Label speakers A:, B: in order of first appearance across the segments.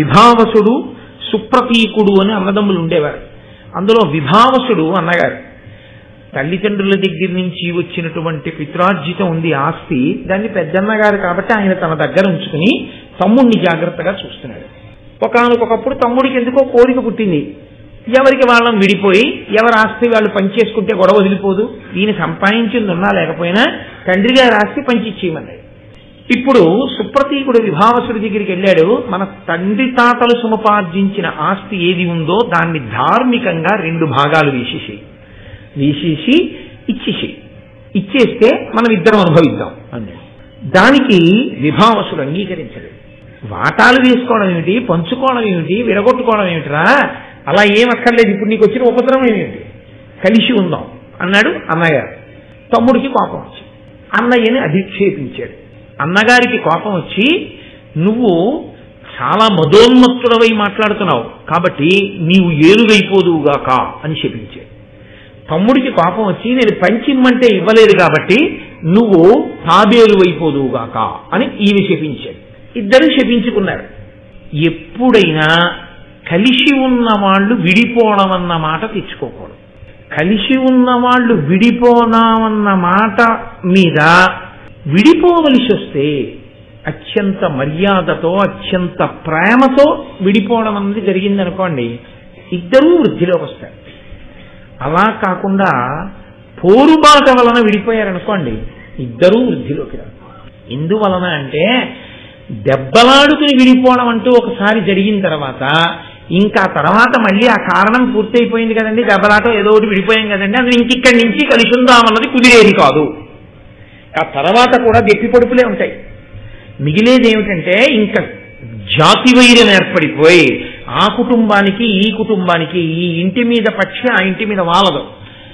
A: విభావసుడు సుప్రతీకుడు అని అన్నదమ్ములు ఉండేవారు అందులో విభావసుడు అన్నగారు తల్లిదండ్రుల దగ్గర నుంచి వచ్చినటువంటి పిత్రార్జితం ఉంది ఆస్తి దాన్ని పెద్దన్నగారు కాబట్టి ఆయన తన దగ్గర ఉంచుకుని తమ్ముడిని జాగ్రత్తగా చూస్తున్నాడు ఒకనకొకప్పుడు తమ్ముడికి ఎందుకో కోరిక పుట్టింది ఎవరికి వాళ్ళం విడిపోయి ఎవరి ఆస్తి వాళ్ళు పంచేసుకుంటే గొడవ వదిలిపోదు ఈయన సంపాదించింది ఉన్నా లేకపోయినా తండ్రి గారి ఆస్తి పంచిచ్చేయమన్నాడు ఇప్పుడు సుప్రతీకుడు విభావసుడి దగ్గరికి వెళ్ళాడు మన తండ్రి తాతలు సముపార్జించిన ఆస్తి ఏది ఉందో దాన్ని ధార్మికంగా రెండు భాగాలు వేసేసి వేసేసి ఇచ్చేసి ఇచ్చేస్తే మనం ఇద్దరం అనుభవిద్దాం అన్నాడు దానికి విభావసుడు అంగీకరించడు వాటాలు వేసుకోవడం ఏమిటి పంచుకోవడం ఏమిటి విరగొట్టుకోవడం ఏమిటిరా అలా ఏం అక్కర్లేదు ఇప్పుడు నీకు వచ్చిన ఉపద్రవం ఏమిటి కలిసి ఉందాం అన్నాడు అన్నగారు తమ్ముడికి కోపం వచ్చింది అన్నయ్యని అధిక్షేపించాడు అన్నగారికి కోపం వచ్చి నువ్వు చాలా మదోన్మత్తుడవై మాట్లాడుతున్నావు కాబట్టి నీవు ఏలుగైపోదువుగాక అని శపించాడు తమ్ముడికి కోపం వచ్చి నేను పంచిమ్మంటే ఇవ్వలేదు కాబట్టి నువ్వు తాబేలు అయిపోదువుగాక అని ఈమె శపించాడు ఇద్దరు శపించుకున్నారు ఎప్పుడైనా కలిసి ఉన్న వాళ్ళు విడిపోవడం అన్న మాట తెచ్చుకోకూడదు కలిసి ఉన్న వాళ్ళు విడిపోనామన్న మాట మీద విడిపోవలసి వస్తే అత్యంత మర్యాదతో అత్యంత ప్రేమతో విడిపోవడం అన్నది జరిగిందనుకోండి ఇద్దరూ వృద్ధిలోకి వస్తారు అలా కాకుండా పోరుబాట వలన విడిపోయారనుకోండి ఇద్దరూ వృద్ధిలోకి రారు ఎందువలన అంటే దెబ్బలాడుకుని విడిపోవడం అంటూ ఒకసారి జరిగిన తర్వాత ఇంకా తర్వాత మళ్ళీ ఆ కారణం పూర్తయిపోయింది కదండి దెబ్బలాట ఏదో ఒకటి విడిపోయాం కదండి అది ఇంకిక్కడి నుంచి కలిసి ఉందామన్నది కుదిరేది కాదు ఆ తర్వాత కూడా గట్టి పడుపులే ఉంటాయి మిగిలేది ఏమిటంటే ఇంకా జాతి వైరం ఏర్పడిపోయి ఆ కుటుంబానికి ఈ కుటుంబానికి ఈ ఇంటి మీద పక్షి ఆ ఇంటి మీద వాలదు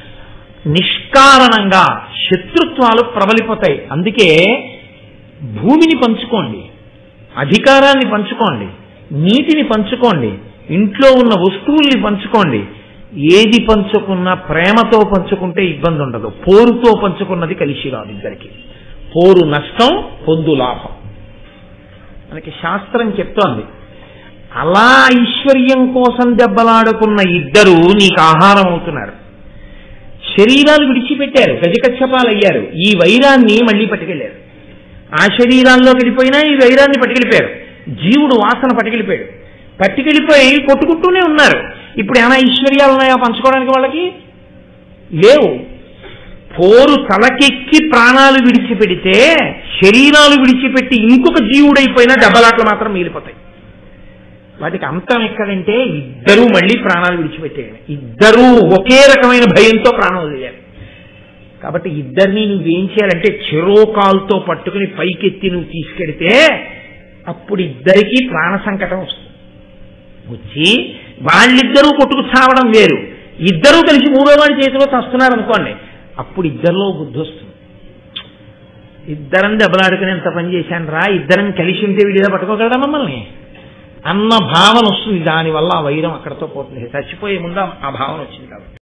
A: నిష్కారణంగా శత్రుత్వాలు ప్రబలిపోతాయి అందుకే భూమిని పంచుకోండి అధికారాన్ని పంచుకోండి నీటిని పంచుకోండి ఇంట్లో ఉన్న వస్తువుల్ని పంచుకోండి ఏది పంచుకున్నా ప్రేమతో పంచుకుంటే ఇబ్బంది ఉండదు పోరుతో పంచుకున్నది కలిసి రాదు ఇద్దరికి పోరు నష్టం పొందు లాభం మనకి శాస్త్రం చెప్తోంది అలా ఐశ్వర్యం కోసం దెబ్బలాడుకున్న ఇద్దరు నీకు ఆహారం అవుతున్నారు శరీరాలు విడిచిపెట్టారు గజకచ్చపాలయ్యారు ఈ వైరాన్ని మళ్ళీ పట్టుకెళ్లారు ఆ శరీరాల్లో వెళ్ళిపోయినా ఈ వైరాన్ని పట్టుకెళ్ళిపోయారు జీవుడు వాసన పట్టుకెళ్ళిపోయాడు పట్టుకెళ్ళిపోయి కొట్టుకుంటూనే ఉన్నారు ఇప్పుడు ఏమైనా ఐశ్వర్యాలు ఉన్నాయా పంచుకోవడానికి వాళ్ళకి లేవు పోరు తలకెక్కి ప్రాణాలు విడిచిపెడితే శరీరాలు విడిచిపెట్టి ఇంకొక జీవుడైపోయినా దెబ్బలాట్లు మాత్రం మిగిలిపోతాయి వాటికి అంతం ఎక్కడంటే ఇద్దరూ మళ్ళీ ప్రాణాలు విడిచిపెట్టేయాలి ఇద్దరూ ఒకే రకమైన భయంతో ప్రాణం వదిలేయాలి కాబట్టి ఇద్దరిని నువ్వేం చేయాలంటే చెరోకాల్తో పట్టుకుని పైకెత్తి నువ్వు తీసుకెడితే అప్పుడు ఇద్దరికీ ప్రాణ సంకటం వస్తుంది వచ్చి వాళ్ళిద్దరూ కొట్టుకు చావడం వేరు ఇద్దరూ కలిసి మూడో వాడి చేతిలో చస్తున్నారు అనుకోండి అప్పుడు ఇద్దరిలో బుద్ధి వస్తుంది ఇద్దరం దెబ్బలాడుకుని ఎంత పని చేశాను రా ఇద్దరం కలిసి ఉంటే వీడిదా పట్టుకోగలరా మమ్మల్ని అన్న భావన వస్తుంది దానివల్ల ఆ వైరం అక్కడతో పోతుంది చచ్చిపోయే ముందు ఆ భావన వచ్చింది కాబట్టి